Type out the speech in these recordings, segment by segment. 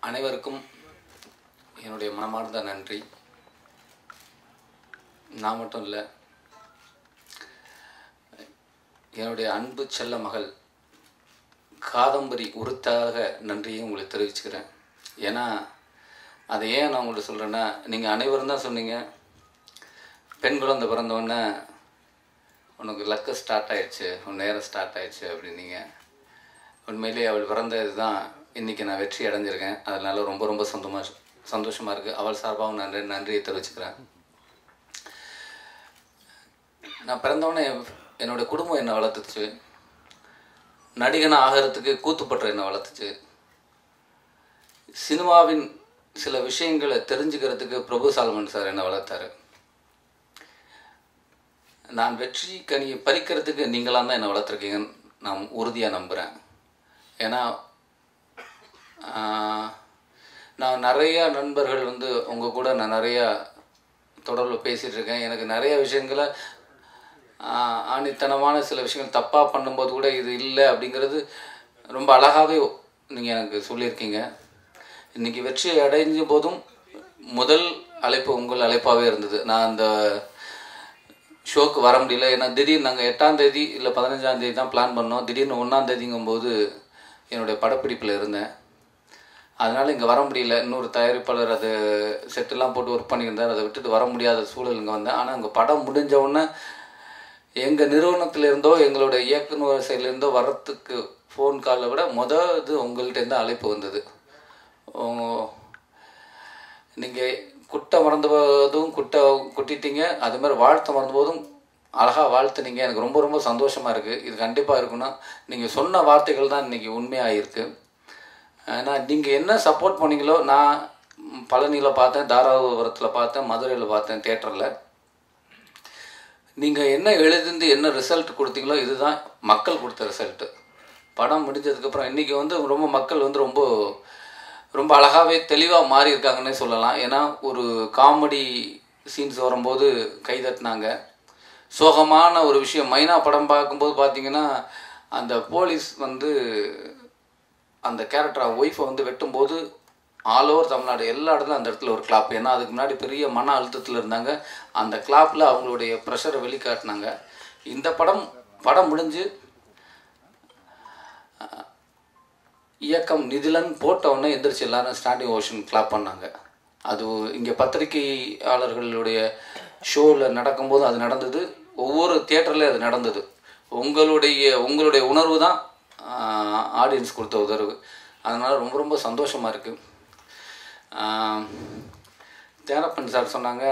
அனைவருக்கும் என்னுடைய மனமார்ந்த நன்றி நான் மட்டும் இல்லை என்னுடைய அன்பு செல்ல மகள் காதம்பரி உருத்தாக நன்றியை உங்களுக்கு தெரிவிச்சுக்கிறேன் ஏன்னா அதை ஏன் நான் உங்கள்ட்ட சொல்கிறேன்னா நீங்கள் அனைவரும் தான் சொன்னீங்க பெண் குழந்தை பிறந்தவுடனே உனக்கு லக்கு ஸ்டார்ட் ஆயிடுச்சு உன் நேரம் ஸ்டார்ட் ஆயிடுச்சு அப்படின்னீங்க உண்மையிலேயே அவள் பிறந்தது தான் இன்றைக்கி நான் வெற்றி அடைஞ்சிருக்கேன் அதனால் ரொம்ப ரொம்ப சொந்தமாக சந்தோஷமாக இருக்குது அவள் சார்பாகவும் நன்றி நன்றியை தெரிவிச்சுக்கிறேன் நான் பிறந்தவொடனே என்னோடய குடும்பம் என்னை வளர்த்துச்சு நடிகனாக ஆகிறதுக்கு கூத்துப்பற்ற என்னை வளர்த்துச்சு சினிமாவின் சில விஷயங்களை தெரிஞ்சுக்கிறதுக்கு பிரபு சால்மன் சார் என்னை வளர்த்தாரு நான் வெற்றி கனியை பறிக்கிறதுக்கு நீங்களாம் தான் என்னை வளர்த்துருக்கீங்கன்னு நான் உறுதியாக நம்புகிறேன் ஏன்னா ஆஹ், நான் நிறையா நண்பர்கள் வந்து உங்கள் கூட நான் நிறையா தொடர்பில் பேசிகிட்டு இருக்கேன் எனக்கு நிறைய விஷயங்களை ஆஹ், ஆணித்தனமான சில விஷயங்கள் தப்பாக பண்ணும்போது கூட இது இல்லை அப்படிங்கிறது ரொம்ப அழகாகவே நீங்கள் எனக்கு சொல்லியிருக்கீங்க இன்றைக்கி வெற்றி அடைஞ்ச போதும் முதல் அழைப்பு உங்கள் அழைப்பாகவே இருந்தது நான் அந்த ஷோக்கு வர முடியல ஏன்னா திடீர்னு நாங்கள் எட்டாம் தேதி இல்லை பதினஞ்சாம் தேதி தான் பிளான் பண்ணோம் திடீர்னு ஒன்றாம் தேதிங்கும்போது என்னுடைய படப்பிடிப்பில் இருந்தேன் அதனால் இங்கே வர முடியல இன்னொரு தயாரிப்பாளர் அது செட்டெல்லாம் போட்டு ஒர்க் பண்ணியிருந்தார் அதை விட்டுட்டு வர முடியாத சூழல் இங்கே வந்தேன் ஆனால் அங்கே படம் முடிஞ்ச உடனே எங்கள் நிறுவனத்திலிருந்தோ எங்களுடைய இயக்குனர் சைட்லேருந்தோ வர்றதுக்கு ஃபோன் காலை விட மொதல் இது உங்கள்கிட்டேருந்து அழைப்பு வந்தது நீங்கள் குட்டை மறந்த போதும் குட்டை குட்டிட்டீங்க அது மாதிரி வாழ்த்த மறந்த போதும் அழகாக வாழ்த்துனீங்க எனக்கு ரொம்ப ரொம்ப சந்தோஷமாக இருக்குது இது கண்டிப்பாக இருக்குன்னா நீங்கள் சொன்ன வார்த்தைகள் தான் இன்றைக்கி உண்மையாக இருக்குது ஏன்னா நீங்கள் என்ன சப்போர்ட் பண்ணீங்களோ நான் பழனியில் பார்த்தேன் தாராபுரத்தில் பார்த்தேன் மதுரையில் பார்த்தேன் தேட்டரில் நீங்கள் என்ன எழுதிந்து என்ன ரிசல்ட் கொடுத்தீங்களோ இதுதான் மக்கள் கொடுத்த ரிசல்ட்டு படம் முடிஞ்சதுக்கப்புறம் இன்றைக்கி வந்து ரொம்ப மக்கள் வந்து ரொம்ப ரொம்ப அழகாகவே தெளிவாக மாறி இருக்காங்கன்னே சொல்லலாம் ஏன்னா ஒரு காமெடி சீன்ஸ் வரும்போது கை தட்டினாங்க சோகமான ஒரு விஷயம் மைனா படம் பார்க்கும்போது பார்த்தீங்கன்னா அந்த போலீஸ் வந்து அந்த கேரக்டர் ஒய்ஃபை வந்து வெட்டும்போது ஆல் ஓவர் தமிழ்நாடு எல்லா இடத்துலையும் அந்த இடத்துல ஒரு கிளாப் ஏன்னா அதுக்கு முன்னாடி பெரிய மன அழுத்தத்தில் இருந்தாங்க அந்த கிளாப்பில் அவங்களுடைய ப்ரெஷரை வெளிக்காட்டினாங்க இந்த படம் படம் முடிஞ்சு அஹ், இயக்கம் நிதிலன் போட்ட உடனே எந்திரிச்சு எல்லாரும் ஸ்டாண்டிங் ஓஷன் கிளாப் பண்ணாங்க அது இங்கே பத்திரிகையாளர்களுடைய ஷோவில் நடக்கும்போது அது நடந்தது ஒவ்வொரு தியேட்டர்லேயும் அது நடந்தது உங்களுடைய உங்களுடைய உணர்வு தான் ஆடியன்ஸ் கொடுத்த உதர்வு அதனால் ரொம்ப ரொம்ப சந்தோஷமாக இருக்குது தேனப்பன் சார் சொன்னாங்க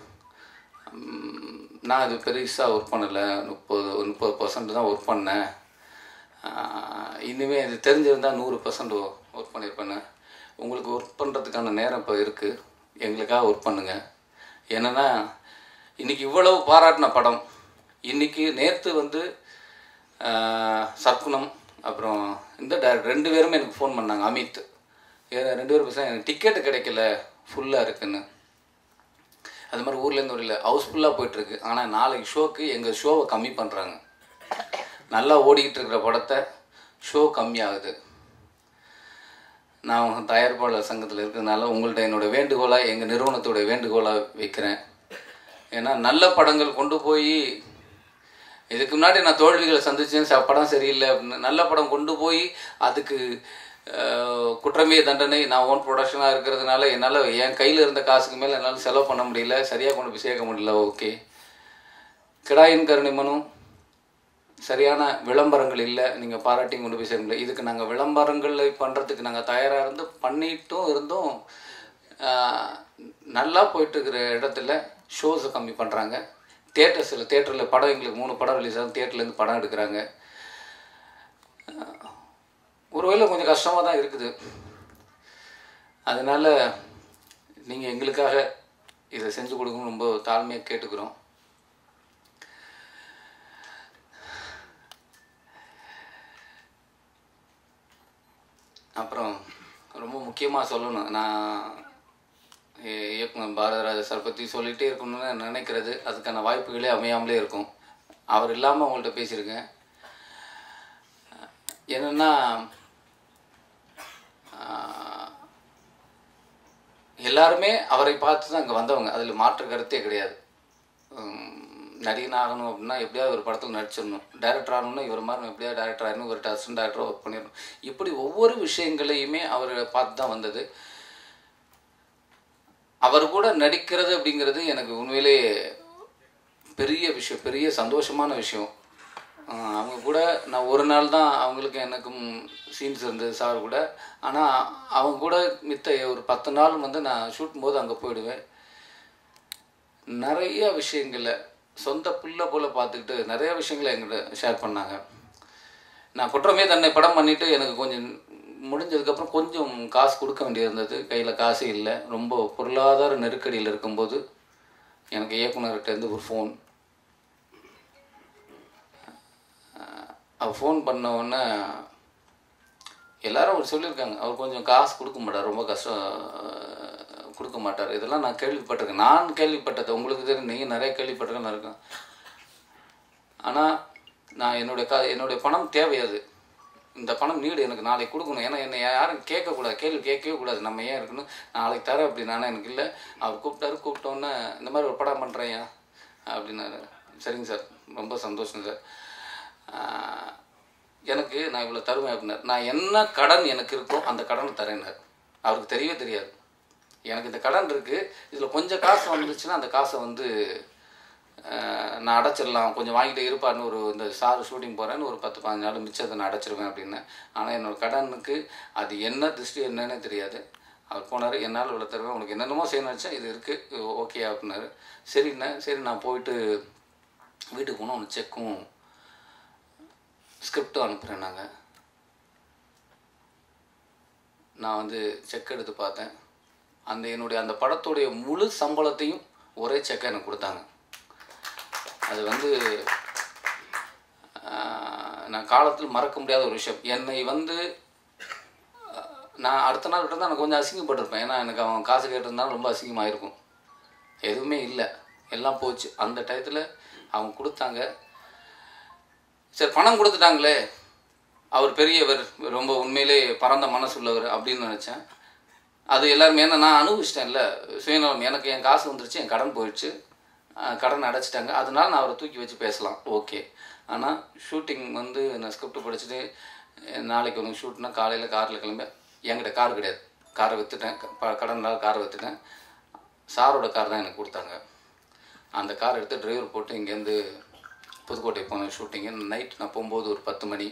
ம், நான் இது பெருசாக ஒர்க் பண்ணலை முப்பது முப்பது பர்சன்ட் தான் ஒர்க் பண்ணேன் இனிமேல் இது தெரிஞ்சிருந்தால் நூறு பர்சன்ட் ஒர்க் பண்ணியிருப்பேன்னு உங்களுக்கு ஒர்க் பண்ணுறதுக்கான நேரம் இப்போ இருக்குது எங்களுக்காக ஒர்க் பண்ணுங்கள் என்னென்னா இன்றைக்கி இவ்வளவு பாராட்டின படம் இன்றைக்கி நேற்று வந்து ஆஹ், சர்க்குணம் அப்புறம் இந்த டேரக்டர் ரெண்டு பேருமே எனக்கு ஃபோன் பண்ணாங்க அமித் ஏ, ரெண்டு பேரும் பேச எனக்கு டிக்கெட்டு கிடைக்கல ஃபுல்லாக இருக்குன்னு அது மாதிரி ஊர்லேருந்து ஒரு இல்லை ஹவுஸ்ஃபுல்லாக போயிட்டுருக்கு ஆனால் நாளைக்கு ஷோக்கு எங்கள் ஷோவை கம்மி பண்ணுறாங்க நல்லா ஓடிக்கிட்டு இருக்கிற படத்தை ஷோ கம்மியாகுது நான் உங்க தயாரிப்பாளர் சங்கத்தில் இருக்கிறதுனால உங்கள்ட்ட என்னோடய வேண்டுகோளாக எங்கள் நிறுவனத்தோட வேண்டுகோளாக வைக்கிறேன் ஏன்னா நல்ல படங்கள் கொண்டு போய் இதுக்கு முன்னாடி நான் தோல்விகளை சந்திச்சேன் ச- படம் சரியில்லை அப்படின்னு நல்ல படம் கொண்டு போய் அதுக்கு அஹ், குற்றமே தண்டனை நான் ஓன் ப்ரொடக்ஷனாக இருக்கிறதுனால என்னால் என் கையில் இருந்த காசுக்கு மேலே என்னால் செலவு பண்ண முடியல சரியாக கொண்டு போய் சேர்க்க முடியல ஓகே கிடாயின் கருணை மனு சரியான விளம்பரங்கள் இல்லை நீங்கள் பாராட்டி கொண்டு போய் சேர்க்க முடியல இதுக்கு நாங்கள் விளம்பரங்களை பண்ணுறதுக்கு நாங்கள் தயாராக இருந்து பண்ணிட்டும் இருந்தும் ஆஹ், நல்லா போயிட்டு இருக்கிற இடத்துல ஷோஸை கம்மி பண்ணுறாங்க தேட்டர்ஸில் தேட்டரில் படம் எங்களுக்கு மூணு படம் ரிலீஸ் ஆகும் தேட்டர்லேருந்து படம் எடுக்கிறாங்க ஆஹ், ஒருவேளை கொஞ்சம் கஷ்டமாக தான் இருக்குது அதனால் நீங்கள் எங்களுக்காக இதை செஞ்சு கொடுக்கணும்னு ரொம்ப தாழ்மையாக கேட்டுக்கிறோம் அப்புறம் ரொம்ப முக்கியமாக சொல்லணும் நான் இ- இயக்குனர் பாரதிராஜா சார் பற்றி சொல்லிகிட்டே இருக்கணும்னு நான் நினைக்கிறது அதுக்கான வாய்ப்புகளே அமையாமலே இருக்கும் அவர் இல்லாமல் உங்கள்கிட்ட பேசியிருக்கேன் என்னென்னா எல்லாருமே அவரை பார்த்து தான் அங்கே வந்தவங்க அதில் மாற்று கருத்தே கிடையாது உம், நடிகன் ஆகணும் அப்படின்னா எப்படியாவது ஒரு படத்தில் நடிச்சிடணும் டைரக்டர் ஆகணும்னா இவர் மாதிரி எப்படியாவது டைரக்டர் ஆகணும் ஒரு அசிஸ்டன்ட் டேரக்டராக ஒர்க் பண்ணிடணும் இப்படி ஒவ்வொரு விஷயங்களையுமே அவர் பார்த்து தான் வந்தது அவர் கூட நடிக்கிறது அப்படிங்கிறது எனக்கு உண்மையிலே பெரிய விஷயம் பெரிய சந்தோஷமான விஷயம் ஆஹ் அவங்க கூட நான் ஒரு நாள் தான் அவங்களுக்கு எனக்கும் சீன்ஸ் இருந்தது சார் கூட ஆனால் அவங்க கூட மித்த ஒரு பத்து நாள் வந்து நான் ஷூட்டும் போது அங்கே போயிடுவேன் நிறைய விஷயங்களை சொந்த பிள்ளை போல் பார்த்துக்கிட்டு நிறைய விஷயங்களை எங்கிட்ட ஷேர் பண்ணாங்க நான் குற்றமே தன்னை படம் பண்ணிவிட்டு எனக்கு கொஞ்சம் முடிஞ்சதுக்கப்புறம் கொஞ்சம் காசு கொடுக்க வேண்டியிருந்தது கையில் காசு இல்லை ரொம்ப பொருளாதார நெருக்கடியில் இருக்கும்போது எனக்கு இயக்குனர்கிட்ட இருந்து ஒரு ஃபோன் அவர் ஃபோன் பண்ண உடனே எல்லாரும் அவர் சொல்லியிருக்காங்க அவர் கொஞ்சம் காசு கொடுக்க மாட்டார் ரொம்ப கஷ்டம் அஹ், கொடுக்க மாட்டார் இதெல்லாம் நான் கேள்விப்பட்டிருக்கேன் நான் கேள்விப்பட்டது உங்களுக்கு தெரியும் நீங்கள் நிறைய கேள்விப்பட்டிருக்கேன் இருக்கேன் ஆனால் நான் என்னுடைய க என்னுடைய பணம் தேவை அது இந்த பணம் நீடு எனக்கு நாளைக்கு கொடுக்கணும் ஏன்னா என்னை யாரும் கேட்கக்கூடாது கேள்வி கேட்கவே கூடாது நம்ம ஏன் இருக்கணும் நாளைக்கு தரேன் அப்படின்னானே எனக்கு இல்லை அவர் கூப்பிட்டாரு கூப்பிட்டோன்னே இந்த மாதிரி ஒரு படம் பண்ணுறேன் அப்படின்னாரு சரிங்க சார் ரொம்ப சந்தோஷம் சார் ஆஹ், எனக்கு நான் இவ்வளோ தருவேன் அப்படின்னாரு நான் என்ன கடன் எனக்கு இருக்கோ அந்த கடனை தரேன்னாரு அவருக்கு தெரியவே தெரியாது எனக்கு இந்த கடன் இருக்குது இதில் கொஞ்சம் காசு வந்துச்சுன்னா அந்த காசை வந்து ஆஹ், நான் அடைச்சிடலாம் கொஞ்சம் வாங்கிட்டு இருப்பாருன்னு ஒரு இந்த சார் ஷூட்டிங் போகிறேன்னு ஒரு பத்து பதினஞ்சு நாள் மிச்சத்தை நான் அடைச்சிருவேன் அப்படின்னு ஆனால் என்னோட கடனுக்கு அது என்ன திருஷ்டி என்னன்னே தெரியாது அவர் போனார் என்னால் இவ்வளோ தருவேன் உனக்கு என்னென்னமோ செய்யணும் வச்சா இது இருக்குது ஓகே அப்படின்னாரு சரிண்ணே சரி நான் போயிட்டு வீட்டுக்கு போனால் உனக்கு செக்கும் ஸ்கிரிப்டும் அனுப்புகிறேன் நாங்கள் நான் வந்து செக் எடுத்து பார்த்தேன் அந்த என்னுடைய அந்த படத்துடைய முழு சம்பளத்தையும் ஒரே செக்கை எனக்கு கொடுத்தாங்க அது வந்து ஆஹ், நான் காலத்தில் மறக்க முடியாத ஒரு விஷயம் என்னை வந்து ஆஹ், நான் அடுத்த நாள் விட்டு எனக்கு கொஞ்சம் அசிங்கப்பட்டிருப்பேன் ஏன்னா எனக்கு அவன் காசு கேட்டிருந்தாலும் ரொம்ப அசிங்கமாக இருக்கும் எதுவுமே இல்லை எல்லாம் போச்சு அந்த டயத்தில் அவங்க கொடுத்தாங்க சரி பணம் கொடுத்துட்டாங்களே அவர் பெரியவர் ரொம்ப உண்மையிலே பரந்த மனசு உள்ளவர் அப்படின்னு நினச்சேன் அது எல்லாருமே ஏன்னா நான் அனுபவிச்சிட்டேன்ல சுயநலம் எனக்கு என் காசு வந்துருச்சு என் கடன் போயிடுச்சு அஹ் கடன் அடைச்சிட்டாங்க அதனால நான் அவரை தூக்கி வச்சு பேசலாம் ஓகே ஆனால் ஷூட்டிங் வந்து நான் ஸ்கிரிப்ட் படிச்சுட்டு அஹ் நாளைக்கு உனக்கு ஷூட்னா காலையில் காரில் கிளம்பி என்கிட்ட கார் கிடையாது காரை விற்றுட்டேன் கடனால் காரை விற்றுட்டேன் சாரோட கார் தான் எனக்கு கொடுத்தாங்க அந்த கார் எடுத்து டிரைவர் போட்டு இங்கேருந்து புதுக்கோட்டை போனேன் ஷூட்டிங்கு நைட் நான் போகும்போது ஒரு பத்து மணி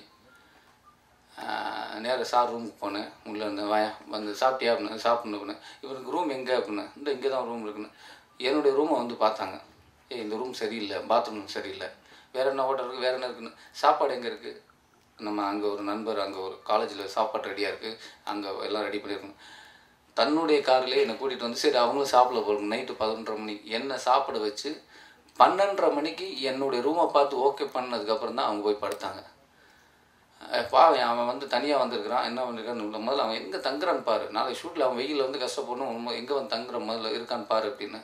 நேராக சார் ரூமுக்கு போனேன் உள்ளே இருந்த வாயா வந்து சாப்பிட்டியா அப்படின்னு சாப்பிட்ணும் அப்படின்னு இவனுக்கு ரூம் எங்கே அப்படின்னு இந்த இங்கே தான் ரூம் இருக்குன்னு என்னுடைய ரூமை வந்து பார்த்தாங்க ஏய் இந்த ரூம் சரியில்லை பாத்ரூம் சரியில்லை வேறு என்ன ஹோட்டல் இருக்குது வேறு என்ன இருக்குன்னு சாப்பாடு எங்கே இருக்குது நம்ம அங்கே ஒரு நண்பர் அங்கே ஒரு காலேஜில் சாப்பாடு ரெடியாக இருக்குது அங்கே எல்லாம் ரெடி பண்ணியிருக்கோம் தன்னுடைய கார்லேயே என்னை கூட்டிகிட்டு வந்து சரி அவங்களும் சாப்பிட போகணும் நைட்டு பதினொன்றரை மணிக்கு என்னை சாப்பிட வச்சு பன்னெண்டரை மணிக்கு என்னுடைய ரூமை பார்த்து ஓகே பண்ணதுக்கப்புறம் தான் அவங்க போய் படுத்தாங்க அஹ் பாவம் அவன் வந்து தனியாக வந்திருக்கிறான் என்ன பண்ணிருக்கான்னு முதல்ல அவன் எங்கே தங்குறான்னு பாரு நாளைக்கு ஷூட்டில் அவன் வெயிலில் வந்து கஷ்டப்படணும் எங்கே வந்து தங்குற முதல்ல இருக்கான்னு பாரு அப்படின்னு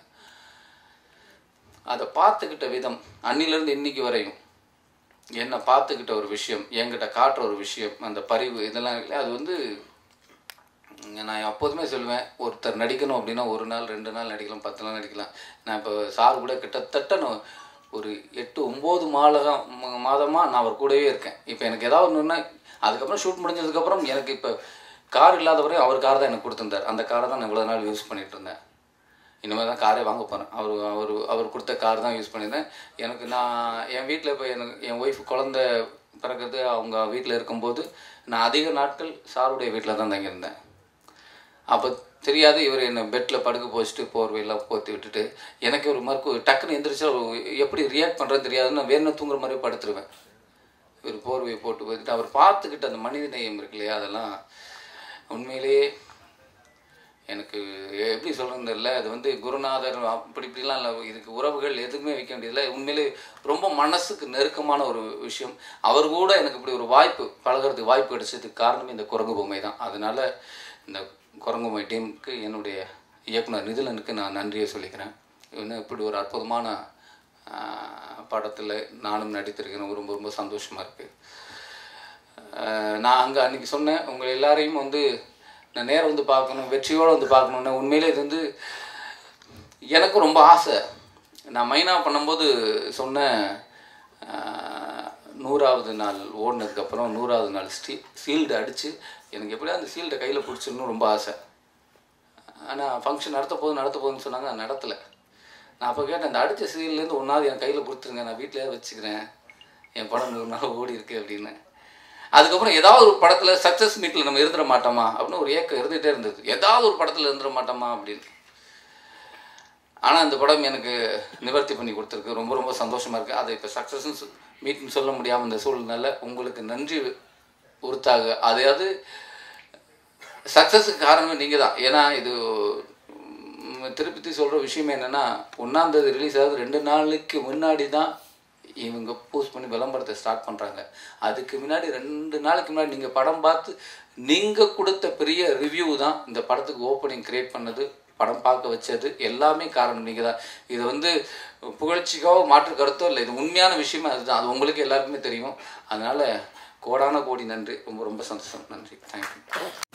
அதை பார்த்துக்கிட்ட விதம் அன்னிலேருந்து இன்னைக்கு வரையும் என்னை பார்த்துக்கிட்ட ஒரு விஷயம் என்கிட்ட காட்டுற ஒரு விஷயம் அந்த பரிவு இதெல்லாம் இருக்குல்ல அது வந்து நான் எப்போதுமே சொல்லுவேன் ஒருத்தர் நடிக்கணும் அப்படின்னா ஒரு நாள் ரெண்டு நாள் நடிக்கலாம் பத்து நாள் நடிக்கலாம் நான் இப்போ சார் கூட கிட்டத்தட்ட நான் ஒரு எட்டு ஒம்பது மாதம் மாதமாக நான் அவர் கூடவே இருக்கேன் இப்போ எனக்கு ஏதாவது ஒன்றுன்னா அதுக்கப்புறம் ஷூட் முடிஞ்சதுக்கப்புறம் எனக்கு இப்போ கார் இல்லாத வரையும் அவர் கார் தான் எனக்கு கொடுத்துருந்தார் அந்த காரை தான் நான் இவ்வளோ நாள் யூஸ் பண்ணிகிட்டு இருந்தேன் இனிமேல் தான் காரே வாங்க போகிறேன் அவர் அவர் அவர் கொடுத்த கார் தான் யூஸ் பண்ணியிருந்தேன் எனக்கு நான் என் வீட்டில் இப்போ எனக்கு என் ஒய்ஃப் குழந்த பிறக்கிறது அவங்க வீட்டில் இருக்கும்போது நான் அதிக நாட்கள் சாருடைய வீட்டில் தான் தங்கியிருந்தேன் அப்போ தெரியாது இவர் என்னை பெட்டில் படுக்க போச்சுட்டு போர்வையெல்லாம் போத்தி விட்டுட்டு எனக்கு ஒரு மாதிரி டக்குன்னு எந்திரிச்சா ஒரு- எப்படி ரியாக்ட் பண்ணுறது தெரியாதுன்னு நான் வேணும் தூங்குற மாதிரியே படுத்துருவேன் இவர் போர்வையை போட்டு போத்துட்டு அவர் பார்த்துக்கிட்ட அந்த மனித நேயம் இருக்கு இல்லையா அதெல்லாம் உண்மையிலேயே எனக்கு எப்படி சொல்கிறது தெரியல அது வந்து குருநாதர் அப்படி இப்படிலாம் இல்லை இதுக்கு உறவுகள் எதுவுமே வைக்க வேண்டியதில்லை உண்மையிலே ரொம்ப மனசுக்கு நெருக்கமான ஒரு விஷயம் அவர் கூட எனக்கு இப்படி ஒரு வாய்ப்பு பழகுறதுக்கு வாய்ப்பு கிடைச்சதுக்கு காரணம் இந்த குரங்கு பொம்மை தான் அதனால இந்த குரங்கு பொம்மை டீமுக்கு என்னுடைய இயக்குனர் நிதிலனுக்கு நான் நன்றியை சொல்லிக்கிறேன் இன்னும் இப்படி ஒரு அற்புதமான படத்தில் நானும் நடித்திருக்கிறேன் ரொம்ப ரொம்ப சந்தோஷமாக இருக்குது அஹ் நான் அங்கே அன்றைக்கி சொன்னேன் உங்கள் எல்லாரையும் வந்து நான் நேரம் வந்து பார்க்கணும் வெற்றியோடு வந்து பார்க்கணுன்னு உண்மையிலே இது வந்து எனக்கும் ரொம்ப ஆசை நான் மைனா பண்ணும்போது சொன்ன ஆஹ், நூறாவது நாள் ஓடினதுக்கப்புறம் நூறாவது நாள் ஸ்டீ சீல்டு அடித்து எனக்கு எப்படியா அந்த சீல்டை கையில் பிடிச்சிடணும் ரொம்ப ஆசை ஆனால் ஃபங்க்ஷன் நடத்த போதும் நடத்த போதுன்னு சொன்னாங்க நான் நடத்தலை நான் அப்போ கேட்டேன் அந்த அடித்த சீல்லேருந்து ஒன்றாவது என் கையில் கொடுத்துருங்க நான் வீட்டிலேயே வச்சுக்கிறேன் என் படம் நூறு நாள் ஓடி இருக்கு அப்படின்னு அதுக்கப்புறம் ஏதாவது ஒரு படத்தில் சக்ஸஸ் மீட்டில் நம்ம இருந்துட மாட்டோமா அப்படின்னு ஒரு ஏக்கம் இருந்துகிட்டே இருந்தது ஏதாவது ஒரு படத்தில் இருந்துட மாட்டோமா அப்படின்னு ஆனால் இந்த படம் எனக்கு நிவர்த்தி பண்ணி கொடுத்துருக்கு ரொம்ப ரொம்ப சந்தோஷமாக இருக்குது அதை இப்போ சக்ஸஸ்ன்னு மீட்னு சொல்ல முடியாமல் இந்த சூழ்நிலை உங்களுக்கு நன்றி உறுத்தாக அதையாவது சக்ஸஸுக்கு காரணம் நீங்கள் தான் ஏன்னா இது ம், திருப்பி சொல்கிற விஷயம் என்னென்னா ஒன்றாந்தேதி ரிலீஸ் ஆகுது ரெண்டு நாளைக்கு முன்னாடி தான் இவங்க போஸ்ட் பண்ணி விளம்பரத்தை ஸ்டார்ட் பண்ணுறாங்க அதுக்கு முன்னாடி ரெண்டு நாளைக்கு முன்னாடி நீங்கள் படம் பார்த்து நீங்கள் கொடுத்த பெரிய ரிவ்யூ தான் இந்த படத்துக்கு ஓப்பனிங் கிரியேட் பண்ணது படம் பார்க்க வச்சது எல்லாமே காரணம் நீங்கள் தான் இது வந்து புகழ்ச்சிக்கோ மாற்று கருத்தோ இல்லை இது உண்மையான விஷயமே அதுதான் அது உங்களுக்கு எல்லாருக்குமே தெரியும் அதனால் கோடான கோடி நன்றி ரொம்ப ரொம்ப சந்தோஷம் நன்றி தேங்க்யூ